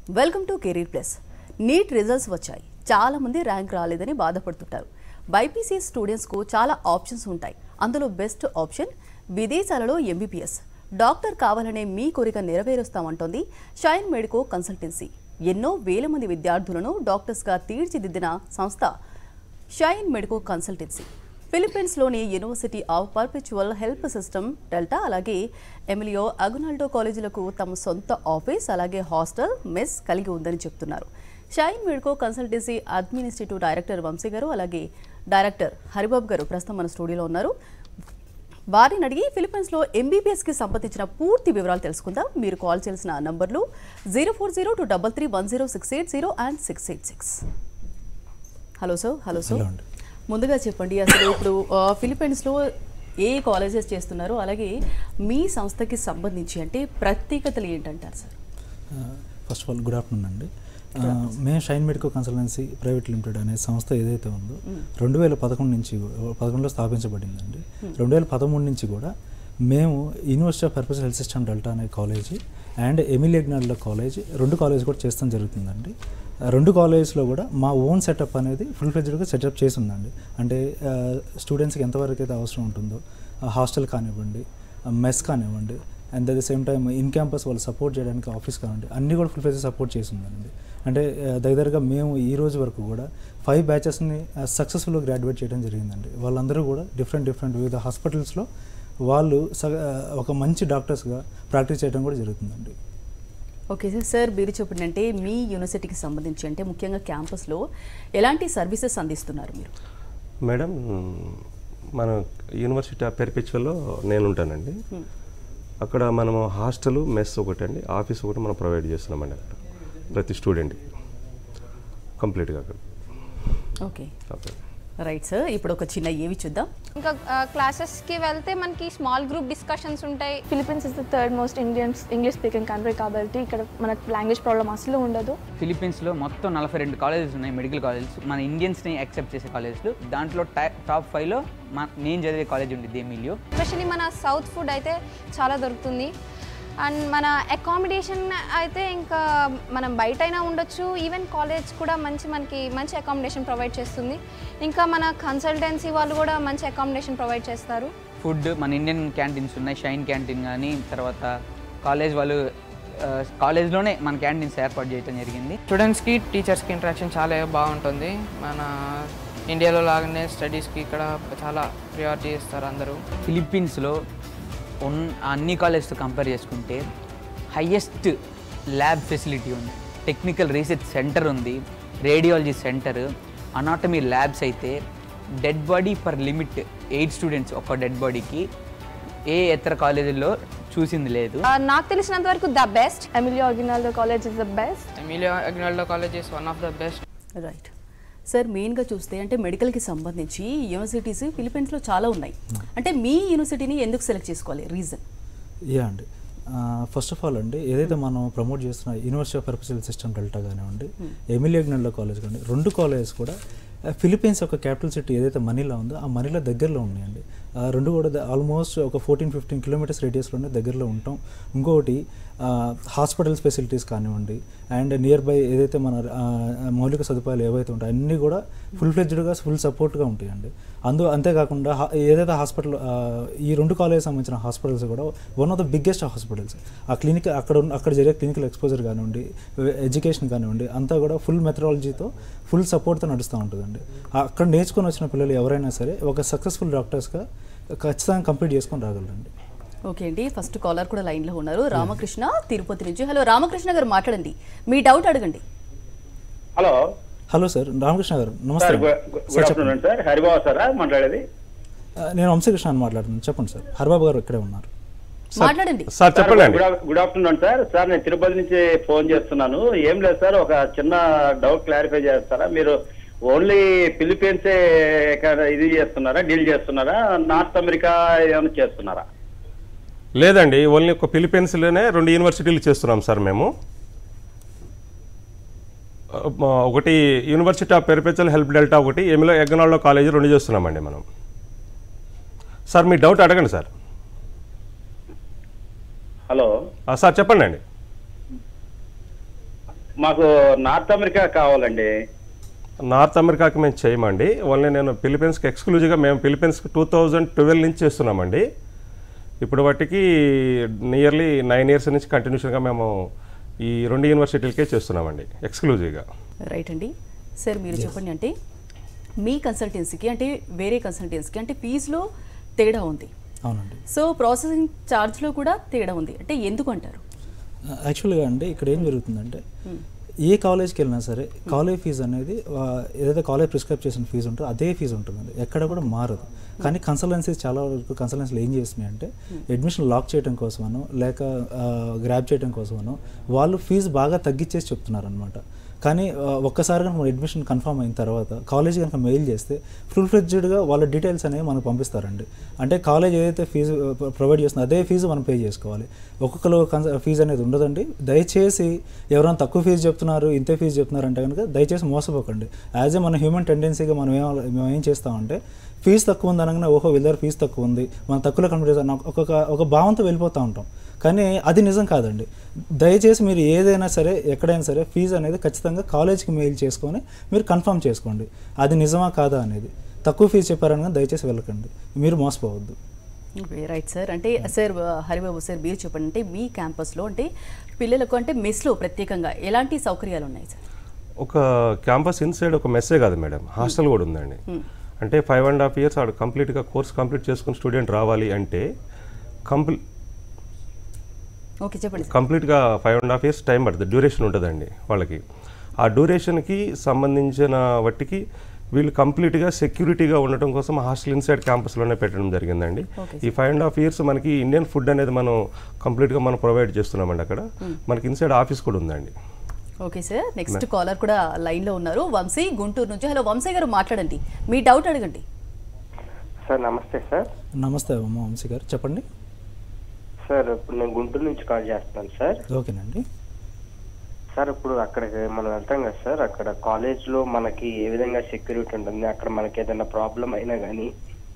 Welcome to career plus NEET results వచ్చాయి చాలా మంది ర్యాంక్ రాలేదని బాధపడుతుంటారు బైపీసీ స్టూడెంట్స్కు చాలా ఆప్షన్స్ ఉంటాయి అందులో బెస్ట్ ఆప్షన్ విదేశాలలో ఎంబీబీఎస్ డాక్టర్ కావాలనే మీ కోరిక నెరవేరుస్తామంటోంది షైన్ మెడికో కన్సల్టెన్సీ ఎన్నో వేల మంది విద్యార్థులను డాక్టర్స్గా తీర్చిదిద్దిన సంస్థ షైన్ మెడికో కన్సల్టెన్సీ ఫిలిప్పీన్స్లోని university of perpetual help system Delta అలాగే ఎమిలియో అగునాల్డో కాలేజీలకు తమ సొంత ఆఫీస్ అలాగే హాస్టల్ మెస్ కలిగి ఉందని చెప్తున్నారు Shine Medico Consultancy administrative director Vamsi garu అలాగే డైరెక్టర్ హరిబాబు గారు ప్రస్తుతం మన స్టూడియోలో ఉన్నారు వారిని అడిగి ఫిలిప్పీన్స్లో ఎంబీబీఎస్కి సంబంధించిన పూర్తి వివరాలు తెలుసుకుందాం మీరు కాల్ చేయాల్సిన నంబర్లు zero four zero two double three one zero six eight zero and six eight six hello sir hello sir hello అండి. ముందుగా చెప్పండి అసలు ఇప్పుడు ఆ, ఫిలిప్పీన్స్లో ఏ కాలేజెస్ చేస్తున్నారు అలాగే మీ సంస్థకి సంబంధించి అంటే ప్రత్యేకతలు ఏంటంటారు sir first of all good afternoon అండి ఆ, మేము Shine Medico Consultancy private limited అనే సంస్థ ఏదైతే ఉందో రెండు వేల పదకొండు నుంచి పదకొండులో స్థాపించబడిందండి రెండు వేల పదమూడు నుంచి కూడా మేము university of purpose health system Delta అనే కాలేజీ అండ్ ఎమిలియగ్నాడ్ల కాలేజ్ రెండు కాలేజ్ కూడా చేస్తాం జరుగుతుందండి ఆ రెండు కాలేజెస్లో కూడా మా ఓన్ సెటప్ అనేది ఫుల్ ఫ్లెడ్జ్డ్గా సెటప్ చేసి ఉందండి అంటే స్టూడెంట్స్కి ఎంతవరకు అయితే అవసరం ఉంటుందో హాస్టల్ కానివ్వండి మెస్ కానివ్వండి and at the same time in campus వాళ్ళు సపోర్ట్ చేయడానికి ఆఫీస్ కానివ్వండి అన్నీ కూడా ఫుల్ ఫేస్ సపోర్ట్ చేసిందండి అంటే ఆ, దగ్గరగా మేము ఈ రోజు వరకు కూడా ఫైవ్ బ్యాచెస్ని సక్సెస్ఫుల్గా గ్రాడ్యుయేట్ చేయడం జరిగిందండి వాళ్ళందరూ కూడా డిఫరెంట్ డిఫరెంట్ వివిధ హాస్పిటల్స్లో వాళ్ళు సగ- ఆ, ఒక మంచి డాక్టర్స్గా ప్రాక్టీస్ చేయడం కూడా జరుగుతుందండి ఓకే సార్ సార్ మీరు చెప్పండి అంటే మీ యూనివర్సిటీకి సంబంధించి అంటే ముఖ్యంగా క్యాంపస్లో ఎలాంటి సర్వీసెస్ అందిస్తున్నారు మీరు మేడం మన యూనివర్సిటీ ఆఫ్ పెర్పిచువల్లో నేను ఉంటానండి అక్కడ మనము హాస్టల్ మెస్ ఒకటి అండి ఆఫీస్ ఒకటి మనం ప్రొవైడ్ చేస్తున్నామండి అక్కడ ప్రతి స్టూడెంట్కి కంప్లీట్గా అక్కడ ఓకే ఓకే రైట్ సార్ ఇప్పుడు ఒక చిన్న ఏవి చూద్దాం ఇంకా క్లాసెస్కి వెళ్తే మనకి స్మాల్ గ్రూప్ డిస్కషన్స్ ఉంటాయి Philippines is the third most Indians English speaking country కాబట్టి ఇక్కడ మనకు లాంగ్వేజ్ ప్రాబ్లం అసలు ఉండదు ఫిలిప్పీన్స్లో మొత్తం నలభై రెండు కాలేజెస్ ఉన్నాయి మెడికల్ కాలేజెస్ మన ఇండియన్స్ని యాక్సెప్ట్ చేసే కాలేజెస్లు దాంట్లో టా- టాప్ ఫైవ్లో మా నేను చదివే కాలేజ్ ఉంది ఎమిలియో ఎస్పెషలీ మన సౌత్ ఫుడ్ అయితే చాలా దొరుకుతుంది అండ్ మన అకామిడేషన్ అయితే ఇంకా మనం బయట అయినా ఉండొచ్చు ఈవెన్ కాలేజ్ కూడా మంచి మనకి మంచి అకామిడేషన్ ప్రొవైడ్ చేస్తుంది ఇంకా మన కన్సల్టెన్సీ వాళ్ళు కూడా మంచి అకామిడేషన్ ప్రొవైడ్ చేస్తారు ఫుడ్ మన ఇండియన్ క్యాంటీన్స్ ఉన్నాయి షైన్ క్యాంటీన్ కానీ తర్వాత కాలేజ్ వాళ్ళు ఆ, కాలేజ్లోనే మన క్యాంటీన్స్ ఏర్పాటు చేయడం జరిగింది స్టూడెంట్స్కి టీచర్స్కి ఇంటరాక్షన్ చాలా బాగుంటుంది మన ఇండియాలో లాగానే స్టడీస్కి ఇక్కడ చాలా ప్రియారిటీ ఇస్తారు అందరూ ఫిలిప్పీన్స్లో ఉన్ అన్ని కాలేజ్తో కంపేర్ చేసుకుంటే హయ్యెస్ట్ ల్యాబ్ ఫెసిలిటీ ఉంది టెక్నికల్ రీసెర్చ్ సెంటర్ ఉంది రేడియాలజీ సెంటర్ అనాటమీ ల్యాబ్స్ అయితే dead body per limit eight students ఒక డెడ్ బాడీకి ఏ ఇతర కాలేజీల్లో చూసింది లేదు ఆ, నాకు తెలిసినంత వరకు the best Emilio Aguinaldo college is the best Emilio Aguinaldo college is one of the best right sir మెయిన్గా చూస్తే అంటే మెడికల్కి సంబంధించి యూనివర్సిటీస్ ఫిలిప్పీన్స్లో చాలా ఉన్నాయి అంటే మీ యూనివర్సిటీని ఎందుకు సెలెక్ట్ చేసుకోవాలి రీజన్ యా అండి ఫస్ట్ ఆఫ్ ఆల్ అండి ఏదైతే మనం ప్రమోట్ చేస్తున్న university of purpose system Delta కానివ్వండి ఎమిలియగ్నల్లో కాలేజ్ కానీ రెండు కాలేజెస్ కూడా ఆ, ఫిలిప్పీన్స్ యొక్క క్యాపిటల్ సిటీ ఏదైతే మనీలా ఉందో ఆ మనీలా దగ్గరలో ఉన్నాయండి ఆ, రెండు కూడా ఆల్మోస్ట్ ఒక ఫోర్టీన్ ఫిఫ్టీన్ కిలోమీటర్స్ రేడియస్లోనే దగ్గరలో ఉంటాం ఇంకొకటి హాస్పిటల్స్ ఫెసిలిటీస్ కానివ్వండి అండ్ నియర్ బై ఏదైతే మన ఆ, మౌలిక సదుపాయాలు ఏవైతే ఉంటాయో అన్నీ కూడా ఫుల్ ఫ్లెడ్జ్డ్గా ఫుల్ సపోర్ట్గా ఉంటాయండి అందు అంతేకాకుండా హా- ఏదైతే హాస్పిటల్ ఆ, ఈ రెండు కాలేజ్ సంబంధించిన హాస్పిటల్స్ కూడా one of the biggest hospitals ఆ క్లినిక్ అక్కడ ఉన్న- అక్కడ జరిగే క్లినికల్ ఎక్స్పోజర్ కానివ్వండి ఎడ్యుకేషన్ కానివ్వండి అంతా కూడా ఫుల్ మెథడాలజీతో ఫుల్ సపోర్ట్తో నడుస్తూ ఉంటుందండి ఆ- అక్కడ నేర్చుకొని వచ్చిన పిల్లలు ఎవరైనా సరే ఒక సక్సెస్ఫుల్ డాక్టర్స్గా ఖచ్చితంగా కంప్లీట్ చేసుకొని రాగలరండి ఓకే అండి ఫస్ట్ కాలర్ కూడా లైన్లో ఉన్నారు రామకృష్ణ తిరుపతి నుంచి హలో రామకృష్ణ గారు మాట్లాడండి మీ డౌట్ అడగండి hello hello sir Ramakrishna garu నమస్తే సార్ అండి. గు- సార్ గుడ్ చెప్పండి ఆఫ్టర్నూన్ సార్ హరిబాబు సారా మాట్లాడేది ఆ, నేను వంశీకృష్ణ అని మాట్లాడుతున్నాను చెప్పండి సార్ హరిబాబు గారు ఇక్కడే ఉన్నారు మాట్లాడండి సార్ చెప్పండి అండి గుడ్ ఆఫ్- గుడ్ ఆఫ్టర్నూన్ సార్ సార్ నేను తిరుపతి నుంచి ఫోన్ చేస్తున్నాను ఏం లేదు సార్ ఒక చిన్న డౌట్ క్లారిఫై చేస్తారా మీరు ఓన్లీ ఫిలిపీన్సే ఎక్కడ ఇది చేస్తున్నారా డీల్ చేస్తున్నారా నార్త్ అమెరికా ఏమైనా చేస్తున్నారా లేదండి ఓన్లీ ఒక ఫిలిపీన్స్లోనే రెండు యూనివర్సిటీలు చేస్తున్నాం సార్ మేము ఆ, ఒకటి university of perpetual help delta ఒకటి ఎమిలో ఎగ్గనాల్లో కాలేజీ రెండు చేస్తున్నామండి మనం సార్ మీ డౌట్ అడగండి సార్ హలో ఆ, సార్ చెప్పండి అండి మాకు నార్త్ అమెరికా కావాలండి నార్త్ అమెరికాకి మేము చేయమండి ఓన్లీ నేను ఫిలిపీన్స్కి ఎక్స్క్లూజివ్గా మేము ఫిలిపీన్స్కి టూ థౌజండ్ ట్వెల్వ్ నుంచి చేస్తున్నామండి ఇప్పుడు వాటికి నియర్లీ నైన్ ఇయర్స్ నుంచి కంటిన్యూషన్గా మేము ఈ రెండు యూనివర్సిటీలకే చేస్తున్నామండి ఎక్స్క్లూజివ్గా రైట్ అండి సార్ మీరు చెప్పండి అంటే మీ కన్సల్టెన్సీకి అంటే వేరే కన్సల్టెన్సీకి అంటే ఫీజులో తేడా ఉంది అవునండి సో ప్రాసెసింగ్ ఛార్జ్లో కూడా తేడా ఉంది అంటే ఎందుకు అంటారు యాక్చువల్గా అండి ఇక్కడ ఏం జరుగుతుందంటే ఏ కాలేజ్కి వెళ్ళినా సరే కాలేజ్ ఫీజు అనేది ఆ, ఏదైతే కాలేజ్ ప్రిస్క్రైబ్ చేసిన ఫీజు ఉంటుందో అదే ఫీజు ఉంటుందండి ఎక్కడ కూడా మారదు కానీ కన్సల్టెన్సీస్ చాలా వరకు కన్సల్టెన్సీలు ఏం చేస్తున్నాయి అంటే అడ్మిషన్ లాక్ చేయడం కోసమనో లేక గ్రాప్ చేయడం కోసమనో వాళ్ళు ఫీజు బాగా తగ్గించేసి చెప్తున్నారు అనమాట కానీ ఆ, ఒక్కసారిగా మనం అడ్మిషన్ కన్ఫర్మ్ అయిన తర్వాత కాలేజ్ కనుక మెయిల్ చేస్తే ఫుల్ ఫ్లెడ్జ్డ్గా వాళ్ళ డీటెయిల్స్ అనేవి మనకు పంపిస్తారండి అంటే కాలేజ్ ఏదైతే ఫీజు ప్రొవైడ్ చేస్తుందో అదే ఫీజు మనం పే చేసుకోవాలి ఒక్కొక్కరు ఫీజు అనేది ఉండదండి దయచేసి ఎవరైనా తక్కువ ఫీజు చెప్తున్నారు ఇంతే ఫీజు చెప్తున్నారు అంటే కనుక దయచేసి మోసపోకండి యాజ్ ఏ మన హ్యూమన్ టెండెన్సీగా మనం ఏం మేము ఏం చేస్తామంటే ఫీజు తక్కువ ఉంది అనగానే ఓహో వీళ్ళ ఫీజు తక్కువ ఉంది మనం తక్కువలో కంప్లీట్ చేస్తాం ఒక్కొక్క ఒక భావంతో వెళ్ళిపోతూ ఉంటాం కానీ అది నిజం కాదండి దయచేసి మీరు ఏదైనా సరే ఎక్కడైనా సరే ఫీజు అనేది ఖచ్చితంగా కాలేజ్కి మెయిల్ చేసుకొని మీరు కన్ఫర్మ్ చేసుకోండి అది నిజమా కాదా అనేది తక్కువ ఫీజు చెప్పారనగా దయచేసి వెళ్ళకండి మీరు మోసపోవద్దు రైట్ సార్ అంటే సార్ హరిబాబు సార్ మీరు చెప్పండి అంటే మీ క్యాంపస్లో అంటే పిల్లలకు అంటే మెస్లో ప్రత్యేకంగా ఎలాంటి సౌకర్యాలు ఉన్నాయి సార్ ఒక క్యాంపస్ ఇన్సైడ్ ఒక మెస్సే కాదు మేడం హాస్టల్ కూడా ఉందండి అంటే ఫైవ్ అండ్ హాఫ్ ఇయర్స్ ఆడు కంప్లీట్గా కోర్స్ కంప్లీట్ చేసుకుని స్టూడెంట్ రావాలి అంటే కంప్లీ ఓకే చెప్పండి సార్ కంప్లీట్గా five and half years time పడుతుంది డ్యూరేషన్ ఉంటుందండి వాళ్ళకి ఆ డ్యూరేషన్కి సంబంధించిన వాటికి వీళ్ళు కంప్లీట్గా సెక్యూరిటీగా ఉండటం కోసం హాస్టల్ ఇన్సైడ్ క్యాంపస్లోనే పెట్టడం జరిగిందండి Okay, ఈ ఫైవ్ అండ్ హాఫ్ ఇయర్స్ మనకి ఇండియన్ ఫుడ్ అనేది మనం కంప్లీట్గా మనం ప్రొవైడ్ చేస్తున్నామండి అక్కడ మనకి ఇన్సైడ్ ఆఫీస్ కూడా ఉందండి ఓకే సార్ నెక్స్ట్ కాలర్ కూడా లైన్లో ఉన్నారు వంశీ గుంటూరు నుంచి హలో వంశీ గారు మాట్లాడండి మీ డౌట్ అడగండి సార్ నమస్తే సార్ నమస్తే అమ్మ వంశీ గారు చెప్పండి సార్ ఇప్పుడు నేను గుంటూరు నుంచి కాల్ చేస్తున్నాను సార్ ఓకేనండి సార్ ఇప్పుడు అక్కడికి మనం వెళ్తాం కదా సార్ అక్కడ కాలేజ్లో మనకి ఏ విధంగా సెక్యూరిటీ ఉంటుంది అక్కడ మనకి ఏదైనా ప్రాబ్లం అయినా కానీ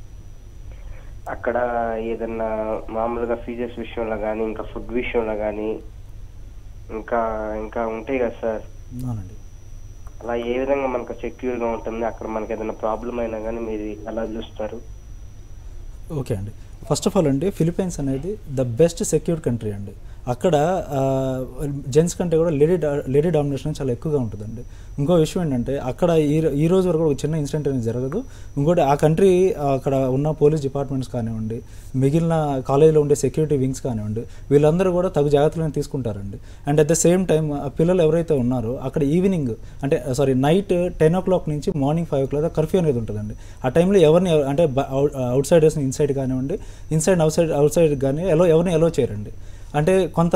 అక్కడ ఏదన్నా మామూలుగా ఫీజెస్ విషయంలో కానీ ఇంకా ఫుడ్ విషయంలో కానీ ఇంకా ఇంకా ఉంటాయి కదా సార్ అవునండి అలా ఏ విధంగా మనకు సెక్యూర్గా ఉంటుంది అక్కడ మనకి ఏదైనా ప్రాబ్లం అయినా కానీ మీరు ఎలా చూస్తారు ఓకే అండి ఫస్ట్ ఆఫ్ ఆల్ అండి ఫిలిపైన్స్ అనేది ద బెస్ట్ సెక్యూర్డ్ కంట్రీ అండి అక్కడ జెంట్స్ కంటే కూడా లేడీ డా- లేడీ డామినేషన్ చాలా ఎక్కువగా ఉంటుందండి ఇంకో విషయం ఏంటంటే అక్కడ ఈ రో- ఈ రోజు వరకు ఒక చిన్న ఇన్సిడెంట్ అనేది జరగదు ఇంకోటి ఆ కంట్రీ అక్కడ ఉన్న పోలీస్ డిపార్ట్మెంట్స్ కానివ్వండి మిగిలిన కాలేజీలో ఉండే సెక్యూరిటీ వింగ్స్ కానివ్వండి వీళ్ళందరూ కూడా తగు జాగ్రత్తలను తీసుకుంటారండి and at the same time ఆ పిల్లలు ఎవరైతే ఉన్నారో అక్కడ ఈవినింగ్ అంటే sorry night ten o'clock నుంచి morning five o'clock curfew అనేది ఉంటుందండి ఆ టైంలో ఎవరిని అంటే అవుట్ సైడర్స్ ఇన్సైడ్ కానివ్వండి inside outside outside కానీ ఎలో ఎవరిని ఎలో చేయరండి అంటే కొంత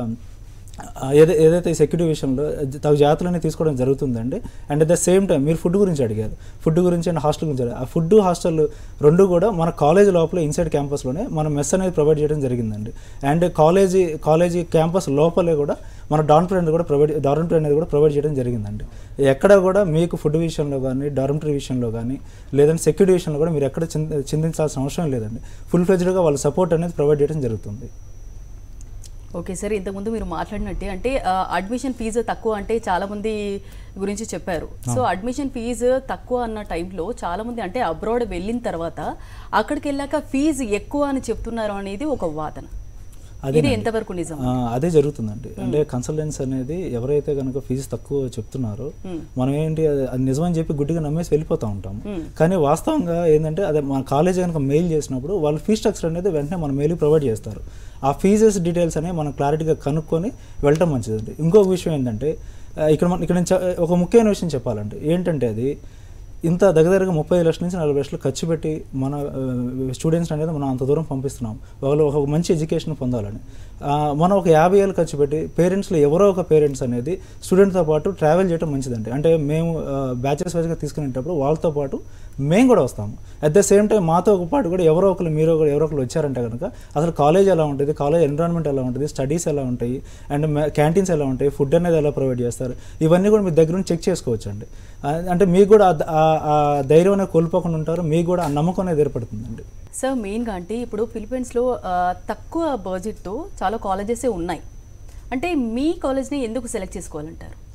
ఆ, ఏదై ఏదైతే సెక్యూరిటీ విషయంలో తగు జాగ్రత్తలన్నీ తీసుకోవడం జరుగుతుందండి and at the same time మీరు ఫుడ్ గురించి అడిగారు ఫుడ్ గురించి అండ్ హాస్టల్ గురించి అడిగారు ఆ ఫుడ్ హాస్టల్ రెండు కూడా మన కాలేజ్ లోపల ఇన్సైడ్ క్యాంపస్లోనే మన మెస్ అనేది ప్రొవైడ్ చేయడం జరిగిందండి అండ్ కాలేజీ కాలేజీ క్యాంపస్ లోపలే కూడా మన డార్మిటరీ అనేది కూడా ప్రొవైడ్ డార్మిటరీ అనేది కూడా ప్రొవైడ్ చేయడం జరిగిందండి ఎక్కడ కూడా మీకు ఫుడ్ విషయంలో కానీ డార్మిటరీ విషయంలో కానీ లేదంటే సెక్యూరిటీ విషయంలో కూడా మీరు ఎక్కడ చింత చింతించాల్సిన అవసరం లేదండి ఫుల్ ఫ్లెజ్డ్గా వాళ్ళ సపోర్ట్ అనేది ప్రొవైడ్ చేయడం జరుగుతుంది ఓకే సార్ ఇంతకుముందు మీరు మాట్లాడినట్టే అంటే అడ్మిషన్ ఫీజు తక్కువ అంటే చాలా మంది గురించి చెప్పారు సో అడ్మిషన్ ఫీజు తక్కువ అన్న టైంలో చాలా మంది అంటే అబ్రాడ్ వెళ్ళిన తర్వాత అక్కడికి వెళ్ళాక ఫీజు ఎక్కువ అని చెప్తున్నారు అనేది ఒక వాదన ఇది అదేనండి. ఎంతవరకు నిజం ఆ, అదే జరుగుతుందండి అంటే కన్సల్టెన్స్ అనేది ఎవరైతే కనుక ఫీజు తక్కువ చెప్తున్నారో మనం ఏంటి అది అది నిజమని చెప్పి గుడ్డిగా నమ్మేసి వెళ్ళిపోతూ ఉంటాం కానీ వాస్తవంగా ఏంటంటే అదే మన కాలేజ్ కనుక మెయిల్ చేసినప్పుడు వాళ్ళు ఫీ స్ట్రక్చర్ అనేది వెంటనే మన మెయిల్ ప్రొవైడ్ చేస్తారు ఆ ఫీజెస్ డీటెయిల్స్ అనేవి మనం క్లారిటీగా కనుక్కొని వెళ్ళటం మంచిదండి ఇంకొక విషయం ఏంటంటే ఆ, ఇక్కడ మన ఇక్కడ నేను చె- ఒక ముఖ్యమైన విషయం చెప్పాలంటే ఏంటంటే అది ఇంత దగ్గరగా ముప్పై లక్షల నుంచి నలభై లక్షలు ఖర్చు పెట్టి మన స్టూడెంట్స్ అనేది మనం అంత దూరం పంపిస్తున్నాం వాళ్ళు ఒక మంచి ఎడ్యుకేషన్ పొందాలని ఆ, మనం ఒక యాభై ఏళ్ళు ఖర్చు పెట్టి పేరెంట్స్లో ఎవరో ఒక పేరెంట్స్ అనేది స్టూడెంట్తో పాటు ట్రావెల్ చేయడం మంచిదండి అంటే మేము బ్యాచెస్ వైజ్గా తీసుకునేటప్పుడు వాళ్ళతో పాటు మేము కూడా వస్తాము అట్ ద సేమ్ టైం మాతో ఒక పాటు కూడా ఎవరో ఒకరు మీరు ఒకరు ఎవరో ఒకరు వచ్చారంటే కనుక అసలు కాలేజ్ ఎలా ఉంటుంది కాలేజ్ ఎన్విరాన్మెంట్ ఎలా ఉంటుంది స్టడీస్ ఎలా ఉంటాయి అండ్ క్యాంటీన్స్ ఎలా ఉంటాయి ఫుడ్ అనేది ఎలా ప్రొవైడ్ చేస్తారు ఇవన్నీ కూడా మీ దగ్గర నుంచి చెక్ చేసుకోవచ్చు అండి అంటే మీకు కూడా ఆ- ఆ- ఆ ధైర్యం అనేది కోల్పోకుండా ఉంటారు మీకు కూడా ఆ నమ్మకం అనేది ఏర్పడుతుందండి సార్ మెయిన్గా అంటే ఇప్పుడు ఫిలిప్పీన్స్లో ఆ, తక్కువ బడ్జెట్తో చాలా కాలేజెసే ఉన్నాయి అంటే మీ కాలేజ్ని ఎందుకు సెలెక్ట్ చేసుకోవాలంటారు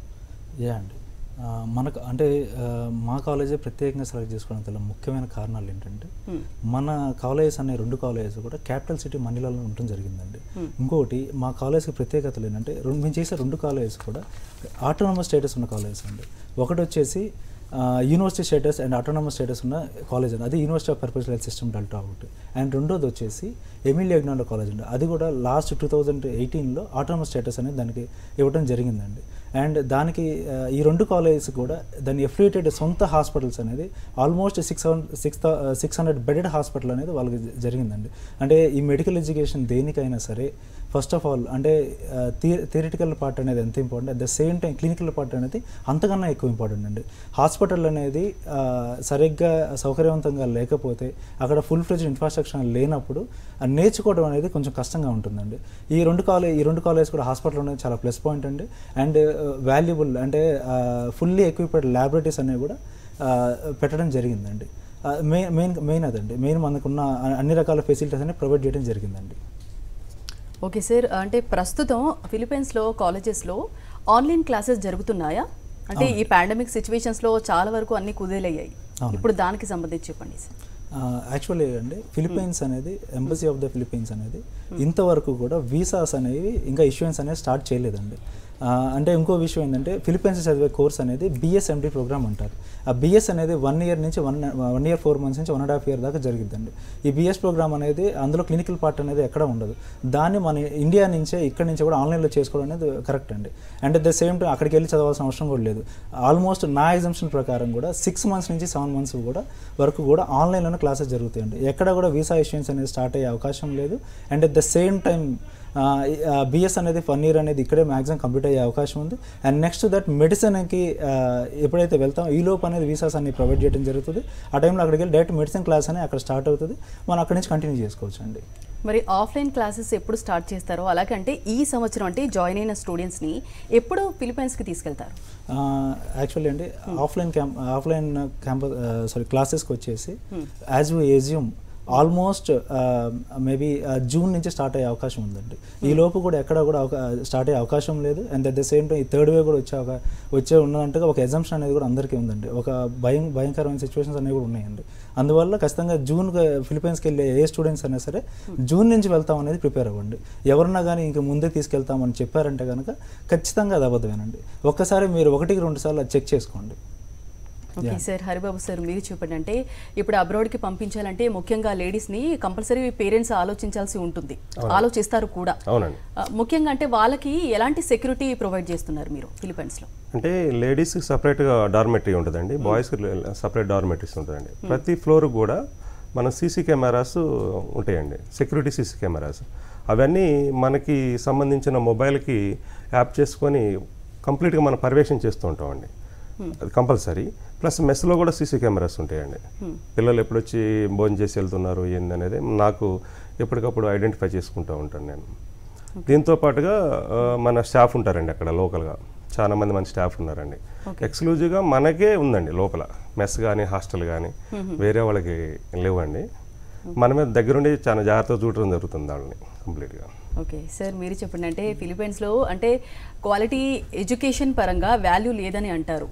యా అండి ఆ, మనకు అంటే ఆ, మా కాలేజే ప్రత్యేకంగా సెలెక్ట్ చేసుకోవడం గల ముఖ్యమైన కారణాలు ఏంటంటే మన కాలేజెస్ అనే రెండు కాలేజెస్ కూడా క్యాపిటల్ సిటీ మనీలలో ఉండటం జరిగిందండి ఇంకొకటి మా కాలేజ్కి ప్రత్యేకతలు ఏంటంటే రెండు మేము చేసే రెండు కాలేజెస్ కూడా ఆటోనమస్ స్టేటస్ ఉన్న కాలేజెస్ అండి ఒకటి వచ్చేసి university status and autonomous status ఉన్న కాలేజ్ అండి అది university of purpose health system delta ఒకటి అండ్ రెండోది వచ్చేసి ఎమిలి అగ్నాలో కాలేజ్ అండి అది కూడా లాస్ట్ టూ థౌజండ్ ఎయిటీన్లో ఆటోనమస్ స్టేటస్ అనేది దానికి ఇవ్వడం జరిగిందండి అండ్ దానికి ఆ, ఈ రెండు కాలేజెస్ కూడా దాని ఎఫిలియేటెడ్ సొంత హాస్పిటల్స్ అనేది almost six six six hundred bedded hospital అనేది వాళ్ళకి జ- జరిగిందండి అంటే ఈ మెడికల్ ఎడ్యుకేషన్ దేనికైనా సరే ఫస్ట్ ఆఫ్ ఆల్ అంటే థియరిటికల్ పార్ట్ అనేది ఎంత important at the same time clinical part అనేది అంతకన్నా ఎక్కువ ఇంపార్టెంట్ అండి హాస్పిటల్ అనేది ఆ, సరిగ్గా సౌకర్యవంతంగా లేకపోతే అక్కడ ఫుల్ ఫ్లెజ్ ఇన్ఫ్రాస్ట్రక్చర్ లేనప్పుడు అది నేర్చుకోవడం అనేది కొంచెం కష్టంగా ఉంటుందండి ఈ రెండు కాలేజ్ ఈ రెండు కాలేజ్ కూడా హాస్పిటల్ అనేది చాలా ప్లస్ పాయింట్ అండి అండ్ వాల్యుబుల్ అంటే ఫుల్లీ ఎక్విప్డ్ ల్యాబొరేటరీస్ అనేవి కూడా ఆ, పెట్టడం జరిగిందండి మెయిన్ మెయిన్ మెయిన్ అదండి మెయిన్ మనకున్న అన్ని రకాల ఫెసిలిటీస్ అనేవి ప్రొవైడ్ చేయడం జరిగిందండి ఓకే సార్ అంటే ప్రస్తుతం ఫిలిప్పీన్స్లో కాలేజెస్లో ఆన్లైన్ క్లాసెస్ జరుగుతున్నాయా అంటే ఈ పాండమిక్ సిచ్యువేషన్స్లో చాలా వరకు అన్ని కుదేలయ్యాయి అవును. ఇప్పుడు దానికి సంబంధించి చెప్పండి సార్ యాక్చువల్లీ అండి ఫిలిప్పీన్స్ అనేది ఎంబసీ ఆఫ్ ద ఫిలిప్పీన్స్ అనేది ఇంతవరకు కూడా వీసాస్ అనేవి ఇంకా ఇష్యూయన్స్ అనేది స్టార్ట్ చేయలేదండి ఆ, అంటే ఇంకో విషయం ఏంటంటే ఫిలిప్పీన్స్ చదివే కోర్స్ అనేది బిఎస్ఎండి ప్రోగ్రామ్ అంటారు ఆ బిఎస్ అనేది వన్ ఇయర్ నుంచి one one year four months నుంచి వన్ అండ్ హాఫ్ ఇయర్ దాకా జరిగిద్దండి ఈ బిఎస్ ప్రోగ్రామ్ అనేది అందులో క్లినికల్ పార్ట్ అనేది ఎక్కడ ఉండదు దాన్ని మన ఇండియా నుంచే ఇక్కడ నుంచి కూడా ఆన్లైన్లో చేసుకోవడం అనేది కరెక్ట్ అండి and at the same time అక్కడికి వెళ్ళి చదవాల్సిన అవసరం కూడా లేదు ఆల్మోస్ట్ నా ఎగ్జామ్షన్ ప్రకారం కూడా సిక్స్ మంత్స్ నుంచి సెవెన్ మంత్స్ కూడా వరకు కూడా ఆన్లైన్లోనే క్లాసెస్ జరుగుతాయండి ఎక్కడ కూడా వీసా ఇష్యూన్స్ అనేది స్టార్ట్ అయ్యే అవకాశం లేదు and at the same time BS అనేది వన్ ఇయర్ అనేది ఇక్కడే మ్యాక్సిమం కంప్లీట్ అయ్యే అవకాశం ఉంది అండ్ నెక్స్ట్ దట్ మెడిసిన్కి ఎప్పుడైతే వెళ్తాం ఈ లోపు అనేది వీసాస్ అన్ని ప్రొవైడ్ చేయడం జరుగుతుంది ఆ టైంలో అక్కడికి వెళ్ళి డైరెక్ట్ మెడిసిన్ క్లాస్ అనేది అక్కడ స్టార్ట్ అవుతుంది మనం అక్కడి నుంచి కంటిన్యూ చేసుకోవచ్చు అండి మరి ఆఫ్లైన్ క్లాసెస్ ఎప్పుడు స్టార్ట్ చేస్తారో అలాగే అంటే ఈ సంవత్సరం అంటే జాయిన్ అయిన స్టూడెంట్స్ని ఎప్పుడు ఫిలిప్పైన్స్కి తీసుకెళ్తారు యాక్చువల్లీ అండి offline camp offline campus sorry క్లాసెస్కి వచ్చేసి as we assume almost maybe June నుంచి స్టార్ట్ అయ్యే అవకాశం ఉందండి ఈ లోపు కూడా ఎక్కడ కూడా స్టార్ట్ అయ్యే అవకాశం లేదు and at the same time ఈ థర్డ్ వే కూడా వచ్చే అవకా- వచ్చే ఉన్నదంటే ఒక ఎగ్జామ్షన్ అనేది కూడా అందరికీ ఉందండి ఒక భయం భయంకరమైన సిచ్యువేషన్స్ అనేవి కూడా ఉన్నాయండి అందువల్ల ఖచ్చితంగా జూన్ ఫిలిపైన్స్కి వెళ్ళే ఏ స్టూడెంట్స్ అయినా సరే జూన్ నుంచి వెళ్తాం అనేది ప్రిపేర్ అవ్వండి ఎవరన్నా కానీ ఇంక ముందే తీసుకెళ్తామని చెప్పారంటే కనుక ఖచ్చితంగా అది అబద్ధమేనండి ఒక్కసారి మీరు ఒకటికి రెండు సార్లు అది చెక్ చేసుకోండి ఓకే సార్ హరిబాబు సార్ మీరు చెప్పండి అంటే ఇప్పుడు అబ్రాడ్కి పంపించాలంటే ముఖ్యంగా లేడీస్ని కంపల్సరీ పేరెంట్స్ ఆలోచించాల్సి ఉంటుంది ఆలోచిస్తారు కూడా అవునండి ఆ, ముఖ్యంగా అంటే వాళ్ళకి ఎలాంటి సెక్యూరిటీ ప్రొవైడ్ చేస్తున్నారు మీరు ఫిలిప్పైన్స్లో అంటే లేడీస్కి సపరేట్గా డార్మెటరీ ఉంటుందండి బాయ్స్కి సపరేట్ డార్మెటరీస్ ఉంటుందండి ప్రతి ఫ్లోర్ కూడా మన సీసీ కెమెరాస్ ఉంటాయండి సెక్యూరిటీ సీసీ కెమెరాస్ అవన్నీ మనకి సంబంధించిన మొబైల్కి యాప్ చేసుకొని కంప్లీట్గా మనం పర్యవేక్షణ చేస్తూ ఉంటామండి అది కంపల్సరీ ప్లస్ మెస్లో కూడా సీసీ కెమెరాస్ ఉంటాయండి పిల్లలు ఎప్పుడు వచ్చి భోజనం చేసి వెళ్తున్నారు ఏందనేది నాకు ఎప్పటికప్పుడు ఐడెంటిఫై చేసుకుంటూ ఉంటాను నేను దీంతో పాటుగా ఆ, మన స్టాఫ్ ఉంటారండి అక్కడ లోకల్గా చాలా మంది మన స్టాఫ్ ఉన్నారండి ఎక్స్క్లూజివ్గా మనకే ఉందండి లోపల మెస్ కానీ హాస్టల్ కానీ వేరే వాళ్ళకి లేవండి మనమే దగ్గరుండి చాలా జాగ్రత్తగా చూడటం జరుగుతుంది వాళ్ళని కంప్లీట్గా ఓకే సార్ మీరు చెప్పండి అంటే ఫిలిప్పైన్స్లో అంటే క్వాలిటీ ఎడ్యుకేషన్ పరంగా వాల్యూ లేదని అంటారు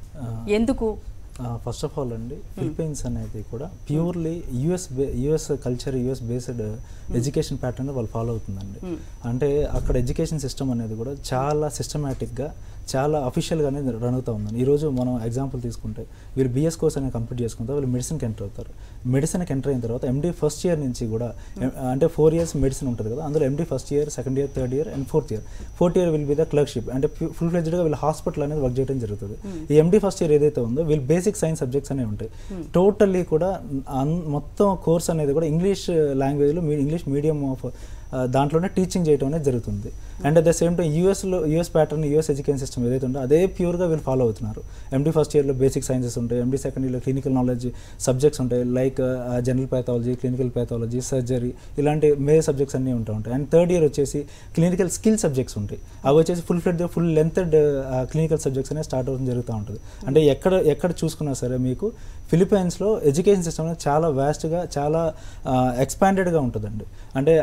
ఎందుకు ఫస్ట్ ఆఫ్ ఆల్ అండి ఫిలిప్పీన్స్ అనేది కూడా ప్యూర్లీ యుఎస్ బే US culture US based education pattern వాళ్ళు ఫాలో అవుతుందండి అంటే అక్కడ ఎడ్యుకేషన్ సిస్టమ్ అనేది కూడా చాలా సిస్టమేటిక్గా చాలా అఫీషియల్గా అనేది రన్ అవుతూ ఉందండి ఈరోజు మనం ఎగ్జాంపుల్ తీసుకుంటే వీళ్ళు బిఎస్ కోర్స్ అనేది కంప్లీట్ చేసుకుంటే వాళ్ళు మెడిసిన్కి ఎంటర్ అవుతారు మెడిసిన్కి ఎంటర్ అయిన తర్వాత ఎండి ఫస్ట్ ఇయర్ నుంచి కూడా ఎం- అంటే ఫోర్ ఇయర్స్ మెడిసిన్ ఉంటుంది కదా అందులో MD first year second year third year and fourth year fourth year will be the clerkship అంటే ఫుల్ ఫ్లెజ్డ్గా వీళ్ళు హాస్పిటల్ అనేది వర్క్ చేయడం జరుగుతుంది ఈ ఎండి ఫస్ట్ ఇయర్ ఏదైతే ఉందో వీళ్ళు బేసిక్ సైన్స్ సబ్జెక్ట్స్ అనేవి ఉంటాయి టోటల్లీ కూడా అన్- మొత్తం కోర్స్ అనేది కూడా ఇంగ్లీష్ లాంగ్వేజ్లో మీ ఇంగ్లీష్ మీడియం ఆఫ్ దాంట్లోనే టీచింగ్ చేయడం అనేది జరుగుతుంది and at the same time యూఎస్లో US pattern US education system ఏదైతే ఉందో అదే ప్యూర్గా వీళ్ళు ఫాలో అవుతున్నారు ఎండి ఫస్ట్ ఇయర్లో బేసిక్ సైన్సెస్ ఉంటాయి ఎండి సెకండ్ ఇయర్లో క్లినికల్ నాలెడ్జ్ సబ్జెక్ట్స్ ఉంటాయి like general pathology clinical pathology surgery ఇలాంటి మేజర్ సబ్జెక్ట్స్ అన్నీ ఉంటా ఉంటాయి అండ్ థర్డ్ ఇయర్ వచ్చేసి క్లినికల్ స్కిల్ సబ్జెక్ట్స్ ఉంటాయి అవి వచ్చేసి full fled full length clinical subjects అనేది స్టార్ట్ అవడం జరుగుతూ ఉంటుంది అంటే ఎక్కడ ఎక్కడ చూసుకున్నా సరే మీకు ఫిలిప్పైన్స్లో ఎడ్యుకేషన్ సిస్టమ్ అనేది చాలా వ్యాస్ట్గా చాలా ఎక్స్పాండెడ్గా ఉంటుందండి అంటే అక్కడ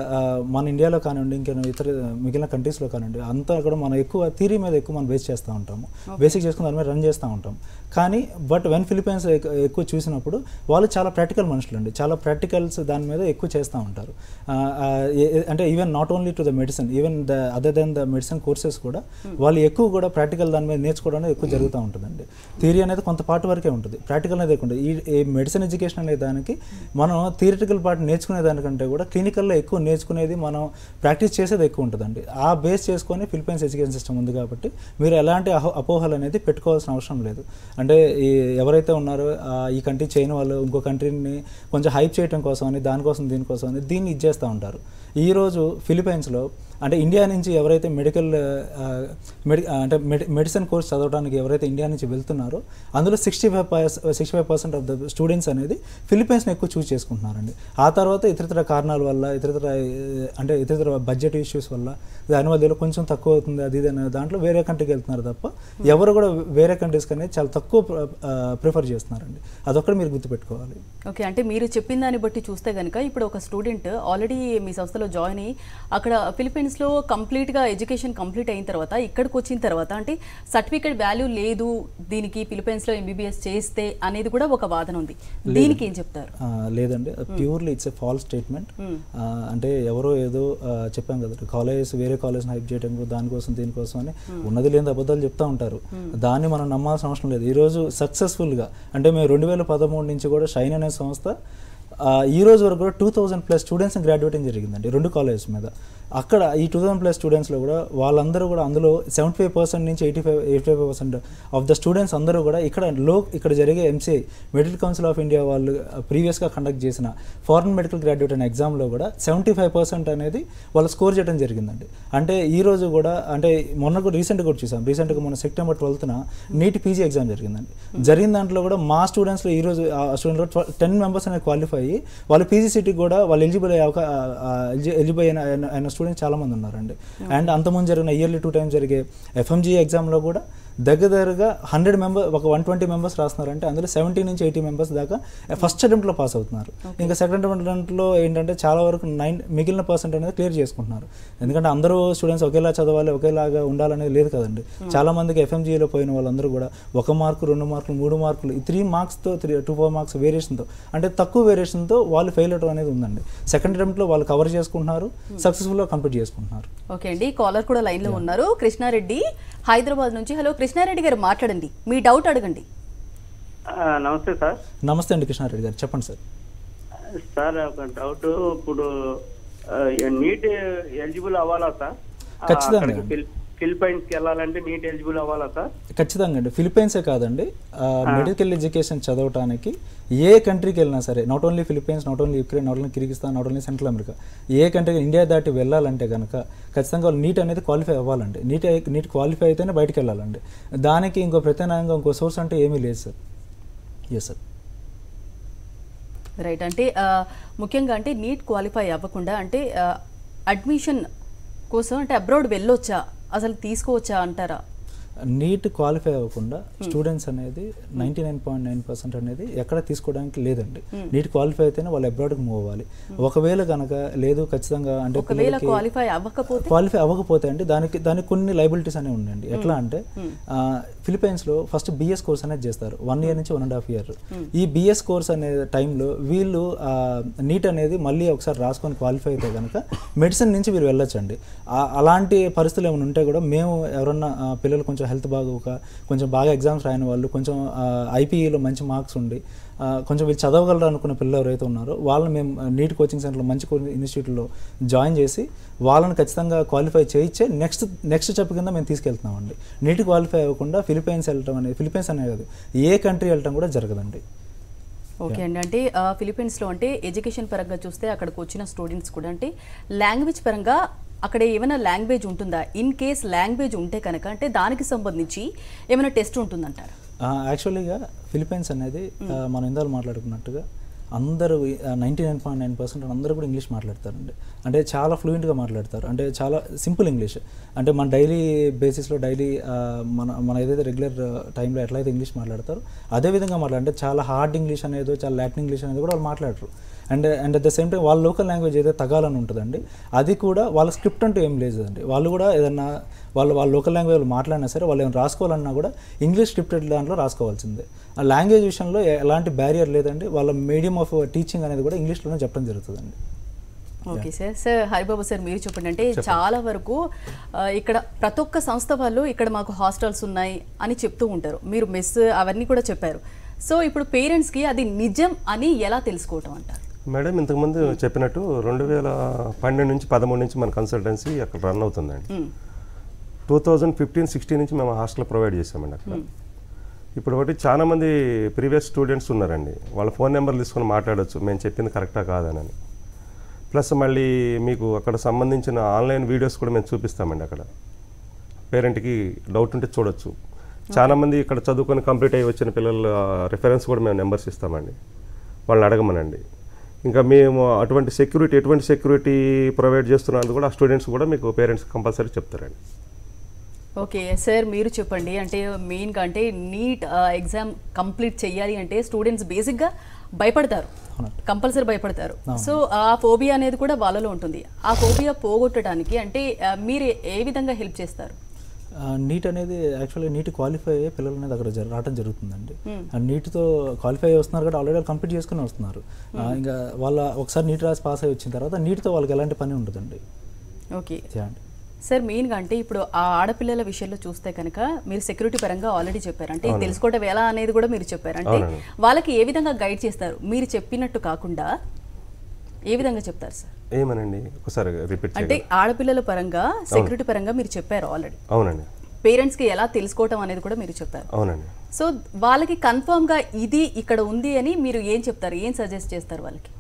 ఆ, మన ఇండియాలో కానివ్వండి ఇంకా ఇతర మిగిలిన కంట్రీస్లో కానివ్వండి అంతా కూడా మనం ఎక్కువ థీరీ మీద ఎక్కువ మనం బేస్ చేస్తూ ఉంటాము బేసిక్ చేసుకుని దాని మీద రన్ చేస్తూ ఉంటాం కానీ బట్ వెన్ ఫిలిపైన్స్ ఎక్- ఎక్కువ చూసినప్పుడు వాళ్ళు చాలా ప్రాక్టికల్ మనుషులు అండి చాలా ప్రాక్టికల్స్ దాని మీద ఎక్కువ చేస్తూ ఉంటారు ఆ, ఆ, ఏ- ఏ- అంటే even not only to the medicine even the other than the medicine courses కూడా వాళ్ళు ఎక్కువ కూడా ప్రాక్టికల్ దాని మీద నేర్చుకోవడం అనేది ఎక్కువ జరుగుతూ ఉంటుందండి థియరీ అనేది కొంత పార్ట్ వరకే ఉంటుంది ప్రాక్టికల్ అనేది ఎక్కువ ఉంటుంది ఈ ఈ మెడిసిన్ ఎడ్యుకేషన్ అనే దానికి మనం థియరిటికల్ పార్ట్ నేర్చుకునే దానికంటే కూడా క్లినికల్లో ఎక్కువ నేర్చుకునేది మనం ప్రాక్టీస్ చేసేది ఎక్కువ ఉంటుందండి ఆ బేస్ చేసుకొని ఫిలిపైన్స్ ఎడ్యుకేషన్ సిస్టమ్ ఉంది కాబట్టి మీరు ఎలాంటి అహో అపోహలు అనేది పెట్టుకోవాల్సిన అవసరం లేదు అంటే ఈ ఎవరైతే ఉన్నారో ఆ, ఈ కంట్రీ చేయని వాళ్ళు ఇంకో కంట్రీని కొంచెం హైప్ చేయడం కోసం అని దానికోసం దీనికోసం అని దీన్ని ఇచ్చేస్తూ ఉంటారు ఈరోజు ఫిలిపైన్స్లో అంటే ఇండియా నుంచి ఎవరైతే మెడికల్ ఆ, మెడి అంటే మెడి మెడిసిన్ కోర్స్ చదవడానికి ఎవరైతే ఇండియా నుంచి వెళ్తున్నారో అందులో sixty five sixty five percent of the students అనేది ఫిలిపైన్స్ని ఎక్కువ చూస్ చేసుకుంటున్నారండి ఆ తర్వాత ఇతరితర కారణాల వల్ల ఇతరితర ఆ, అంటే ఇతరితర బడ్జెట్ ఇష్యూస్ వల్ల దానివల్ల ఏదో కొంచెం తక్కువ అవుతుంది అది ఇది అనే దాంట్లో వేరే కంట్రీకి వెళ్తున్నారు తప్ప ఎవరు కూడా వేరే కంట్రీస్కి అనేది చాలా తక్కువ ప్రిఫర్ చేస్తున్నారండి అదొక్కటి మీరు గుర్తుపెట్టుకోవాలి ఓకే అంటే మీరు చెప్పిన దాన్ని బట్టి చూస్తే కనుక ఇప్పుడు ఒక స్టూడెంట్ ఆల్రెడీ మీ సంస్థలో జాయిన్ అయ్యి అక్కడ ఫిలిప్పీన్స్లో కంప్లీట్గా ఎడ్యుకేషన్ కంప్లీట్ అయిన తర్వాత ఇక్కడికి వచ్చిన తర్వాత అంటే సర్టిఫికేట్ వాల్యూ లేదు దీనికి ఫిలిప్పీన్స్లో ఎంబీబీఎస్ చేస్తే అనేది కూడా ఒక వాదన ఉంది దీనికి ఏం చెప్తారు ఆ, లేదండి purely it's a false statement అంటే ఎవరో ఏదో ఆ, చెప్పాం కదా కాలేజెస్ వేరే కాలేజ్ హైప్ చేయడం దానికోసం దీనికోసం అని ఉన్నది లేని అబద్ధాలు చెప్తా ఉంటారు దాన్ని మనం నమ్మాల్సిన అవసరం లేదు ఈరోజు సక్సెస్ఫుల్గా అంటే మేము రెండు వేల పదమూడు నుంచి కూడా షైన్ అనే సంస్థ ఆ, ఈ రోజు వరకు కూడా two thousand plus students graduating జరిగిందండి రెండు కాలేజెస్ మీద అక్కడ ఈ టూ థౌసండ్ ప్లస్ స్టూడెంట్స్లో కూడా వాళ్ళందరూ కూడా అందులో సెవెంటీ ఫైవ్ పర్సెంట్ నుంచి eighty five eighty five percent of the students అందరూ కూడా ఇక్కడ లో ఇక్కడ జరిగే MCI medical council of India వాళ్ళు ప్రీవియస్గా కండక్ట్ చేసిన ఫారెన్ మెడికల్ గ్రాడ్యుయేట్ అనే ఎగ్జామ్లో కూడా సెవెంటీ ఫైవ్ పర్సెంట్ అనేది వాళ్ళు స్కోర్ చేయడం జరిగిందండి అంటే ఈ రోజు కూడా అంటే మొన్న కూడా రీసెంట్గా కూడా చూసాం రీసెంట్గా మొన్న సెప్టెంబర్ ట్వెల్త్న నీట్ పీజీ ఎగ్జామ్ జరిగిందండి జరిగిన దాంట్లో కూడా మా స్టూడెంట్స్లో ఈ రోజు ఆ స్టూడెంట్లో టెన్ మెంబర్స్ అనేది క్వాలిఫై అయ్యి వాళ్ళు పీజీ సీట్కి కూడా వాళ్ళు ఎలిజిబుల్ అయ్యే అవకా ఎలిజిబుల్ అయిన అయిన- అయిన స్టూడెంట్స్ చాలా మంది ఉన్నారండి అండ్ అంతకుముందు జరిగిన ఇయర్లీ టూ టైమ్స్ జరిగే ఎఫ్ఎంజీ ఎగ్జామ్లో కూడా దగ్గర దగ్గరగా హండ్రెడ్ మెంబర్ ఒక వన్ ట్వంటీ మెంబర్స్ రాస్తున్నారంటే అందులో సెవెంటీ నుంచి ఎయిటీ మెంబర్స్ దాకా ఫస్ట్ అటెంప్ట్లో పాస్ అవుతున్నారు ఇంకా సెకండ్ అటెంప్ట్లో ఏంటంటే చాలా వరకు నైన్ మిగిలిన పర్సెంట్ అనేది క్లియర్ చేసుకుంటున్నారు ఎందుకంటే అందరూ స్టూడెంట్స్ ఒకేలా చదవాలి ఒకేలాగా ఉండాలనేది లేదు కదండి చాలా మందికి ఎఫ్ఎంజీలో పోయిన వాళ్ళందరూ కూడా ఒక మార్కు రెండు మార్కులు మూడు మార్కులు ఈ త్రీ మార్క్స్తో త్రీ టూ ఫోర్ మార్క్స్ వేరియేషన్తో అంటే తక్కువ వేరియేషన్తో వాళ్ళు ఫెయిల్ అవడం అనేది ఉందండి సెకండ్ అటెంప్ట్లో వాళ్ళు కవర్ చేసుకుంటున్నారు సక్సెస్ఫుల్గా కంప్లీట్ చేసుకుంటున్నారు ఓకే అండి కాలర్ కూడా లైన్లో ఉన్నారు కృష్ణారెడ్డి హైదరాబాద్ నుంచి హలో కృష్ణారెడ్డి గారు మాట్లాడండి మీ డౌట్ అడగండి నమస్తే సార్ నమస్తే అండి కృష్ణారెడ్డి గారు చెప్పండి సార్ సార్ ఒక డౌట్ ఇప్పుడు నీట్ ఎలిజిబుల్ అవ్వాలా సార్ ఆ, ఖచ్చితంగా. అక్కడికి ఫిల్- ఫిలిప్పైన్స్ కి వెళ్ళాలంటే నీట్ ఎలిజిబుల్ అవ్వాలా సార్ ఖచ్చితంగా అండి ఫిలిప్పైన్సే కాదండి మెడికల్ ఎడ్యుకేషన్ చదవటానికి ఏ కంట్రీకి వెళ్ళినా సరే not only Philippines not only Ukraine not only Kyrgyzstan not only central America ఏ కంట్రీకి ఇండియా దాటి వెళ్ళాలంటే కనుక ఖచ్చితంగా వాళ్ళు నీట్ అనేది క్వాలిఫై అవ్వాలండి నీట్ నీట్ క్వాలిఫై అయితేనే బయటికి వెళ్ళాలండి దానికి ఇంకో ప్రత్యామ్నాయంగా ఇంకో సోర్స్ అంటే ఏమీ లేదు సార్ ఎస్ సార్ రైట్ అంటే ఆ, ముఖ్యంగా అంటే నీట్ క్వాలిఫై అవ్వకుండా అంటే అడ్మిషన్ కోసం అంటే అబ్రాడ్ వెళ్ళొచ్చా అసలు తీసుకోవచ్చా అంటారా నీట్ క్వాలిఫై అవ్వకుండా స్టూడెంట్స్ అనేది ninety nine point nine percent అనేది ఎక్కడ తీసుకోవడానికి లేదండి నీట్ క్వాలిఫై అయితేనే వాళ్ళు అబ్రాడ్కి మూవ్ అవ్వాలి ఒకవేళ కనుక లేదు ఖచ్చితంగా అంటే ఒకవేళ పిల్లలకి- క్వాలిఫై అవ్వకపోతే క్వాలిఫై అవ్వకపోతే అండి దానికి దానికి కొన్ని లైబిలిటీస్ అనేవి ఉన్నాయండి ఎట్లా అంటే ఆ, ఫిలిప్పైన్స్లో ఫస్ట్ బిఎస్ కోర్స్ అనేది చేస్తారు వన్ ఇయర్ నుంచి వన్ అండ్ హాఫ్ ఇయర్ ఈ బిఎస్ కోర్స్ అనే టైంలో వీళ్ళు నీట్ అనేది మళ్ళీ ఒకసారి రాసుకొని క్వాలిఫై అయితే కనుక మెడిసిన్ నుంచి వీరు వెళ్ళొచ్చండి ఆ- అలాంటి పరిస్థితులు ఏమైనా ఉంటే కూడా మేము ఎవరన్నా ఆ, పిల్లలు కొంచెం హెల్త్ బాగోక కొంచెం బాగా ఎగ్జామ్స్ రాయని వాళ్ళు కొంచెం ఐపీఈలో మంచి మార్క్స్ ఉండి ఆ, కొంచెం వీళ్ళు చదవగలరు అనుకున్న పిల్లలు ఎవరైతే ఉన్నారో వాళ్ళని మేము నీట్ కోచింగ్ సెంటర్లో మంచి ఇన్స్టిట్యూట్లో జాయిన్ చేసి వాళ్ళని ఖచ్చితంగా క్వాలిఫై చేయించే నెక్స్ట్ నెక్స్ట్ స్టెప్ కింద మేము తీసుకెళ్తున్నామండి నీట్ క్వాలిఫై అవ్వకుండా ఫిలిపైన్స్ వెళ్ళటం అనేది ఫిలిపైన్స్ అనే కాదు ఏ కంట్రీ వెళ్ళటం కూడా జరగదండి ఓకే అండి అంటే ఆ, ఫిలిప్పీన్స్లో అంటే ఎడ్యుకేషన్ పరంగా చూస్తే అక్కడికి వచ్చిన స్టూడెంట్స్ కూడా అంటే లాంగ్వేజ్ పరంగా అక్కడ ఏమైనా లాంగ్వేజ్ ఉంటుందా ఇన్ కేస్ లాంగ్వేజ్ ఉంటే కనుక అంటే దానికి సంబంధించి ఏమైనా టెస్ట్ ఉంటుందంటారా యాక్చువల్లీగా ఫిలిపైన్స్ అనేది ఆ, మనం ఇందాక మాట్లాడుకున్నట్టుగా అందరూ ninety nine point nine percent అందరూ కూడా ఇంగ్లీష్ మాట్లాడతారండి అంటే చాలా ఫ్లూయెంట్గా మాట్లాడతారు అంటే చాలా సింపుల్ ఇంగ్లీష్ అంటే మన డైలీ బేసిస్లో డైలీ మన మన ఏదైతే రెగ్యులర్ టైంలో ఎట్లయితే ఇంగ్లీష్ మాట్లాడతారో అదే విధంగా మాట్లాడారు అంటే చాలా హార్డ్ ఇంగ్లీష్ అనేది చాలా లాటిన్ ఇంగ్లీష్ అనేది కూడా వాళ్ళు మాట్లాడరు and and at the same time వాళ్ళ లోకల్ లాంగ్వేజ్ ఏదైతే తగాలని ఉంటుందండి అది కూడా వాళ్ళ స్క్రిప్ట్ అంటూ ఏం లేదండి వాళ్ళు కూడా ఏదన్నా వాళ్ళు వాళ్ళ లోకల్ లాంగ్వేజ్ మాట్లాడినా సరే వాళ్ళు ఏమైనా రాసుకోవాలన్నా కూడా ఇంగ్లీష్ స్క్రిప్టెడ్ దాంట్లో రాసుకోవాల్సిందే ఆ లాంగ్వేజ్ విషయంలో ఎ- ఎలాంటి బ్యారియర్ లేదండి వాళ్ళ మీడియం ఆఫ్ టీచింగ్ అనేది కూడా ఇంగ్లీష్లోనే చెప్పడం జరుగుతుందండి okay sir sir Haribabu sir మీరు చెప్పండి అంటే చాలా వరకు ఆ, ఇక్కడ ప్రతి ఒక్క సంస్థ వాళ్ళు ఇక్కడ మాకు హాస్టల్స్ ఉన్నాయి అని చెప్తూ ఉంటారు మీరు మెస్ అవన్నీ కూడా చెప్పారు సో ఇప్పుడు పేరెంట్స్కి అది నిజం అని ఎలా తెలుసుకోవటం అంటారు మేడం ఇంతకుముందు చెప్పినట్టు రెండు వేల పన్నెండు నుంచి పదమూడు నుంచి మన కన్సల్టెన్సీ అక్కడ రన్ అవుతుందండి టూ థౌజండ్ ఫిఫ్టీన్ సిక్స్టీన్ నుంచి మేము హాస్టల్ ప్రొవైడ్ చేసామండి అక్కడ ఇప్పుడు ఒకటి చాలా మంది ప్రీవియస్ స్టూడెంట్స్ ఉన్నారండి వాళ్ళ ఫోన్ నెంబర్లు తీసుకొని మాట్లాడొచ్చు మేము చెప్పింది కరెక్టా కాదనని ప్లస్ మళ్ళీ మీకు అక్కడ సంబంధించిన ఆన్లైన్ వీడియోస్ కూడా మేము చూపిస్తామండి అక్కడ పేరెంట్కి డౌట్ ఉంటే చూడొచ్చు చాలా మంది ఇక్కడ చదువుకొని కంప్లీట్ అయ్యి వచ్చిన పిల్లల రిఫరెన్స్ కూడా మేము నెంబర్స్ ఇస్తామండి వాళ్ళని అడగమనండి ఇంకా మేము అటువంటి సెక్యూరిటీ ఎటువంటి సెక్యూరిటీ ప్రొవైడ్ చేస్తున్నది కూడా ఆ స్టూడెంట్స్ కూడా మీకు పేరెంట్స్ కంపల్సరీ చెప్తారండి ఓకే సార్ మీరు చెప్పండి అంటే మెయిన్గా అంటే నీట్ ఎగ్జామ్ కంప్లీట్ చేయాలి అంటే స్టూడెంట్స్ బేసిక్గా భయపడతారు కంపల్సరీ భయపడతారు సో ఆ ఫోబియా అనేది కూడా వాళ్ళలో ఉంటుంది ఆ ఫోబియా పోగొట్టడానికి అంటే ఆ, మీరు ఏ విధంగా హెల్ప్ చేస్తారు నీట్ అనేది యాక్చువల్గా నీట్ క్వాలిఫై అయ్యే పిల్లలు అనేది అక్కడ జర- రావడం జరుగుతుందండి ఆ నీట్తో క్వాలిఫై అయ్యి వస్తున్నారు కాబట్టి ఆల్రెడీ వాళ్ళు కంప్లీట్ చేసుకుని వస్తున్నారు ఆ, ఇంకా వాళ్ళ ఒకసారి నీట్ రాసి పాస్ అయ్యి వచ్చిన తర్వాత నీట్తో వాళ్ళకి ఎలాంటి పని ఉండదండి ఓకే చేయండి సార్ మెయిన్గా అంటే ఇప్పుడు ఆ ఆడపిల్లల విషయంలో చూస్తే కనుక మీరు సెక్యూరిటీ పరంగా ఆల్రెడీ చెప్పారు అంటే తెలుసుకోవటం ఎలా అనేది కూడా మీరు చెప్పారు అంటే అవునండి. వాళ్ళకి ఏ విధంగా గైడ్ చేస్తారు మీరు చెప్పినట్టు కాకుండా ఏ విధంగా చెప్తారు సార్ ఏమనండి ఒకసారి రిపీట్ అంటే చేయండి ఆడపిల్లల పరంగా సెక్యూరిటీ పరంగా మీరు చెప్పారు ఆల్రెడీ అవునండి పేరెంట్స్కి ఎలా తెలుసుకోవటం అనేది కూడా మీరు చెప్పారు అవునండి సో వాళ్ళకి కన్ఫర్మ్గా ఇది ఇక్కడ ఉంది అని మీరు ఏం చెప్తారు ఏం సజెస్ట్ చేస్తారు వాళ్ళకి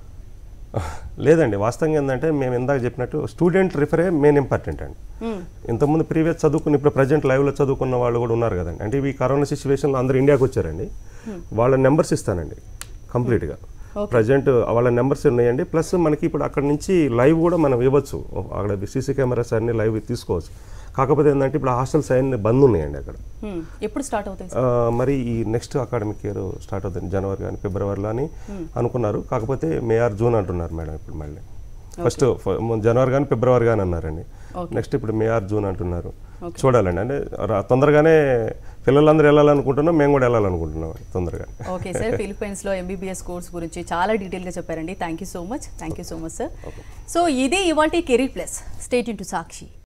లేదండి వాస్తవంగా ఏంటంటే మేము ఇందాక చెప్పినట్టు స్టూడెంట్ రిఫరే మెయిన్ ఇంపార్టెంట్ అండి ఇంతకుముందు ప్రీవియస్ చదువుకుని ఇప్పుడు ప్రజెంట్ లైవ్లో చదువుకున్న వాళ్ళు కూడా ఉన్నారు కదండి అంటే ఈ కరోనా సిచ్యువేషన్లో అందరూ ఇండియాకి వచ్చారండి వాళ్ళ నెంబర్స్ ఇస్తానండి కంప్లీట్గా ప్రజెంట్ వాళ్ళ నెంబర్స్ ఉన్నాయండి ప్లస్ మనకి ఇప్పుడు అక్కడ నుంచి లైవ్ కూడా మనం ఇవ్వచ్చు అక్కడ సీసీ కెమెరాస్ అన్ని లైవ్ తీసుకోవచ్చు కాకపోతే ఏంటంటే ఇప్పుడు హాస్టల్స్ అన్ని బంద్ ఉన్నాయండి అక్కడ హ్మ్. ఎప్పుడు స్టార్ట్ అవుతాయి ఆ, మరి ఈ నెక్స్ట్ అకాడమిక్ ఇయర్ స్టార్ట్ అవుతుంది జనవరి కానీ ఫిబ్రవరిలో అని అనుకున్నారు కాకపోతే మే ఆర్ జూన్ అంటున్నారు మేడం ఇప్పుడు మళ్ళీ ఫస్ట్ జనవరి కానీ ఫిబ్రవరి కానీ అన్నారండి నెక్స్ట్ ఇప్పుడు మే ఆర్ జూన్ అంటున్నారు చూడాలండి అంటే రా- తొందరగానే పిల్లలందరూ వెళ్ళాలనుకుంటున్నాం మేము కూడా వెళ్ళాలనుకుంటున్నాం తొందరగా ఓకే సార్ ఫిలిప్పైన్స్లో ఎంబీబీఎస్ కోర్స్ గురించి చాలా డీటెయిల్గా చెప్పారండి thank you so much thank you so much sir so ఇదే ఇవాటి career plus state in to Sakshi